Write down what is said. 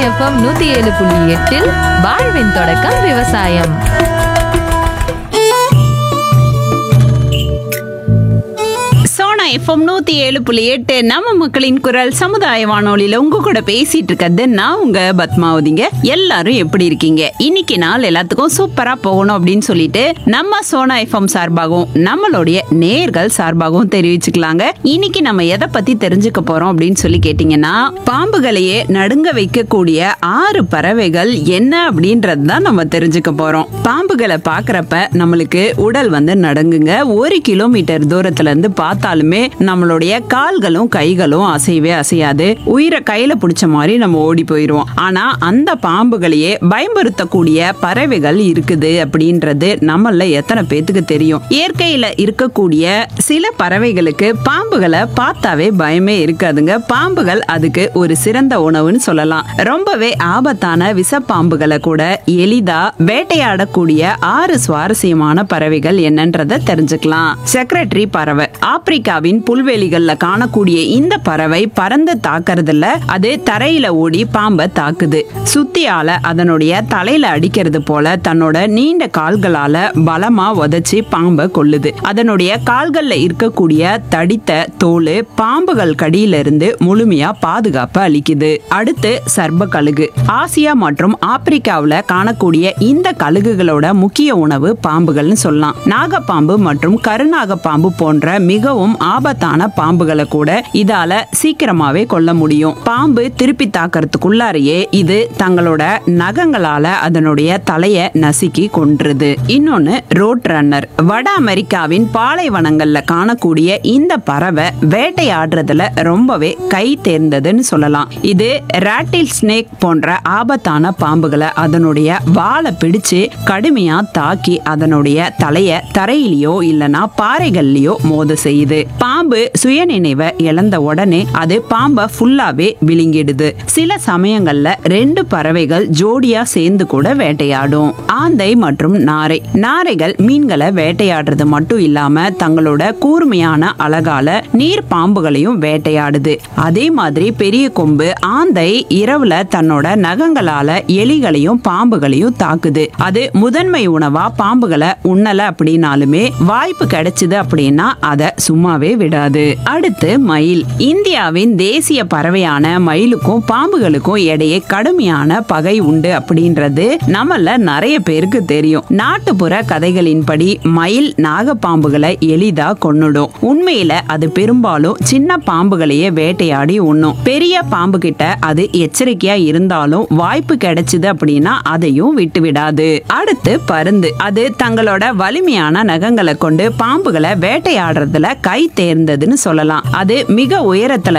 FM நூத்தி ஏழு புள்ளி எட்டில் வாழ்வின் தொடக்கம் விவசாயம் சோனா எஃப்எம் நூத்தி ஏழு புள்ளி எட்டு நம்ம மக்களின் குரல் சமுதாய வானொலியில உங்க கூட பேசிட்டு இருக்கிறது நான் உங்க பத்மாவதிங்க எல்லாரும் எப்படி இருக்கீங்க இன்னைக்கு நாள் எல்லாத்துக்கும் சூப்பரா போகணும் அப்படின்னு சொல்லிட்டு நம்ம சோனா எஃப்எம் சார்பாகவும் நம்மளுடைய நேர்கள் சார்பாகவும் தெரிவிச்சுக்கலாங்க இன்னைக்கு நம்ம எதை பத்தி தெரிஞ்சுக்க போறோம் அப்படின்னு சொல்லி கேட்டீங்கன்னா பாம்புகளையே நடுங்க வைக்கக்கூடிய ஆறு பறவைகள் என்ன அப்படின்றது தான் நம்ம தெரிஞ்சுக்க போறோம் பாம்புகளை பாக்குறப்ப நம்மளுக்கு உடல் வந்து நடுங்குங்க ஒரு கிலோமீட்டர் தூரத்துல இருந்து பார்த்தாலுமே நம்மளுடைய கால்களும் கைகளும் அசையவே அசையாது உயிரை கையில பிடிச்ச மாதிரி நம்ம ஓடி போயிடுவோம் ஆனா அந்த பாம்புகளையே பயன்படுத்தக்கூடிய பறவைகள் இருக்குது அப்படின்றது நம்மள எத்தனை பேத்துக்கு தெரியும் இயற்கையில இருக்கக்கூடிய சில பறவைகளுக்கு பாம்புகளை பார்த்தாவே பயமே இருக்காதுங்க பாம்புகள் அதுக்கு ஒரு சிறந்த உணவுன்னு சொல்லலாம் ரொம்பவே ஆபத்தான விஷப்பாம்புகளை கூட எளிதா வேட்டையாடக்கூடிய ஆறு சுவாரஸ்யமான பறவைகள் என்னன்றதை தெரிஞ்சுக்கலாம் செக்ரட்டரி பறவை ஆப்பிரிக்காவின் புல்வெளிகள்ல காணக்கூடிய இந்த பறவை பறந்து தாக்குறதுல அது தரையில ஓடி பாம்பை தாக்குது சுத்தியால அதனுடைய தலையில அடிக்கிறது போல தன்னோட நீண்ட கால்களால பலமா உதைச்சி பாம்பை கொல்லுது அதனுடைய கால்கள்ல இருக்கக்கூடிய தடித்த தோல் பாம்புகள் கடியில இருந்து முழுமையா பாதுகாப்பு அளிக்குது அடுத்து சர்ப கழுகு ஆசியா மற்றும் ஆப்பிரிக்காவுல காணக்கூடிய இந்த கழுகுகளோட முக்கிய உணவு பாம்புகள்னு சொல்லலாம் நாகப்பாம்பு மற்றும் கருநாகப்பாம்பு போன்ற மிகவும் ஆபத்தான பாம்புகளை கூட இதால சீக்கிரமாவே கொல்ல முடியும் பாம்பு திருப்பி தாக்கறதுக்குள்ளாரையே இது தங்களோட நகங்களால அதனுடைய தலைய நசுக்கி கொன்றுது இன்னொன்னு ரோட் ரன்னர் வட அமெரிக்காவின் பாலைவனங்கள்ல காணக்கூடிய இந்த பறவை வேட்டையாடுறதுல ரொம்பவே கை தேர்ந்ததுன்னு சொல்லலாம் இது ராட்டில் ஸ்னேக் போன்ற ஆபத்தான பாம்புகளை அதனுடைய வாலை பிடிச்சு கடுமையா தாக்கி அதனுடைய தலைய தரையிலயோ இல்லனா பாறைகள்லயோ மோத செய்யுது பாம்பு சுயநினைவை இழந்த உடனே அது பாம்பை ஃபுல்லாவே விழுங்கிடுது சில சமயங்கள்ல ரெண்டு பறவைகள் ஜோடியா சேர்ந்து கூட வேட்டையாடும் ஆந்தை மற்றும் நாரை நாரைகள் மீன்களை வேட்டையாடுறது மட்டும் இல்லாம தங்களோட கூர்மையான அழகால நீர் பாம்புகளையும் வேட்டையாடுது அதே மாதிரி பெரிய கொம்பு ஆந்தை இரவுல தன்னோட நகங்களால எலிகளையும் பாம்புகளையும் தாக்குது அது முதன்மை உணவா பாம்புகளை உண்ணல அப்படின்னாலுமே வாய்ப்பு கிடைச்சது அப்படின்னா அதை சும்மாவே விடாது அடுத்து மயில் இந்தியாவின் தேசிய பறவையான மயிலுக்கும் பாம்புகளுக்கும் இடையே கடுமையான பகை உண்டு அப்படின்றது நம்மள நிறைய பேருக்கு தெரியும் நாட்டுப்புற கதைகளின்படி மயில் நாகப்பாம்புகளை எளிதா கொன்னுடும் உண்மையில அது பெரும்பாலும் சின்ன பாம்புகளையே வேட்டையாடி உண்ணும் பெரிய பாம்பு கிட்ட அது எச்சரிக்கையா இருந்தாலும் வாய்ப்பு கிடைச்சது அப்படின்னா அதையும் விட்டு விடாது அடுத்து பருந்து அது தங்களோட வலிமையான நகங்களை கொண்டு பாம்புகளை வேட்டையாடுறதுல கை தேர்ந்ததுன்னு சொல்லலாம் அது மிக உயரத்துல